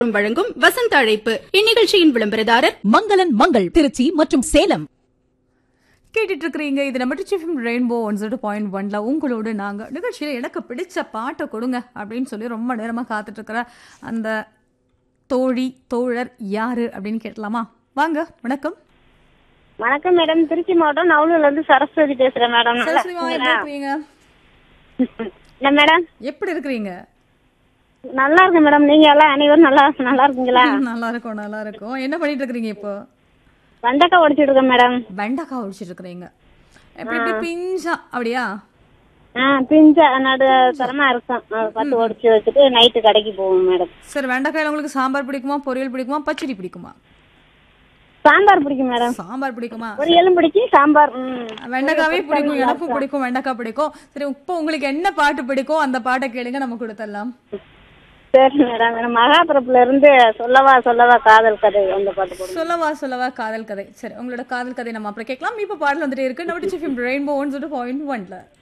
வழங்கும் வசந்த அழைப்பு இந்நிகழ்ச்சியின் விளம்பரதாரர் மங்களன் மங்கள் திருச்சி மற்றும் சேலம் கேட்டுட்டு இருக்கிறீங்க இது நம்ம டிச்சிஃபிம் ரெயின்போ ஒன் ஜீரோ பாயிண்ட் ஒன்ல உங்களோடு நாங்க நிகழ்ச்சியில எனக்கு பிடிச்ச பாட்டை கொடுங்க அப்படின்னு சொல்லி ரொம்ப நேரமா காத்துட்டு இருக்கிற அந்த தோழி தோழர் யாரு அப்படின்னு கேட்கலாமா வாங்க வணக்கம் வணக்கம் மேடம் திருச்சி மாவட்டம் நவலூர்ல இருந்து சரஸ்வதி பேசுறேன் மேடம் நல்லா சரஸ்வதி மாமா எப்படி இருக்கீங்களா? இருக்கிறீங்க என்ன மேடம் எப்படி இருக்கிறீங்க நல்லா இருக்கு மேடம் நீங்க எல்லாம் அனைவரும் நல்லா நல்லா இருக்கீங்களா நல்லா இருக்கும் நல்லா இருக்கும் என்ன பண்ணிட்டு இருக்கிறீங்க இப்போ வெண்டைக்காய் உடைச்சிட்டு இருக்கேன் மேடம் வெண்டைக்காய் ஒழிச்சிட்டு இருக்கிறீங்க எப்படி எப்படி பிஞ்சா அப்படியா ஆ பிஞ்சா நடு தரமா இருக்கும் அதை பார்த்து உடைச்சு வச்சுட்டு நைட்டு கடைக்கு போவோம் மேடம் சரி வெண்டைக்காயில உங்களுக்கு சாம்பார் பிடிக்குமா பொரியல் பிடிக்குமா பச்சடி பிடிக்குமா சாம்பார் பிடிக்கும் மேடம் சாம்பார் பிடிக்குமா பொரியலும் பிடிக்கும் சாம்பார் ம் வெண்டைக்காவே பிடிக்கும் எனக்கும் பிடிக்கும் வெண்டைக்காய் பிடிக்கும் சரி இப்போ உங்களுக்கு என்ன பாட்டு பிடிக்கும் அந்த பாட்டை கேளுங்க நம்ம கொடுத்துடலாம் சரி மேடம் எனக்கு மகாபுரப்புல இருந்து சொல்லவா சொல்லவா காதல் கதை அந்த பாட்டு போடுங்க சொல்லவா சொல்லவா காதல் கதை சரி உங்களோட காதல் கதை நம்ம அப்புறம் கேட்கலாம் இப்போ பாடல் வந்துட்டே இருக்கு நம்ம ரெயின்போ ஒன் பாயிண்ட் ஒன்ல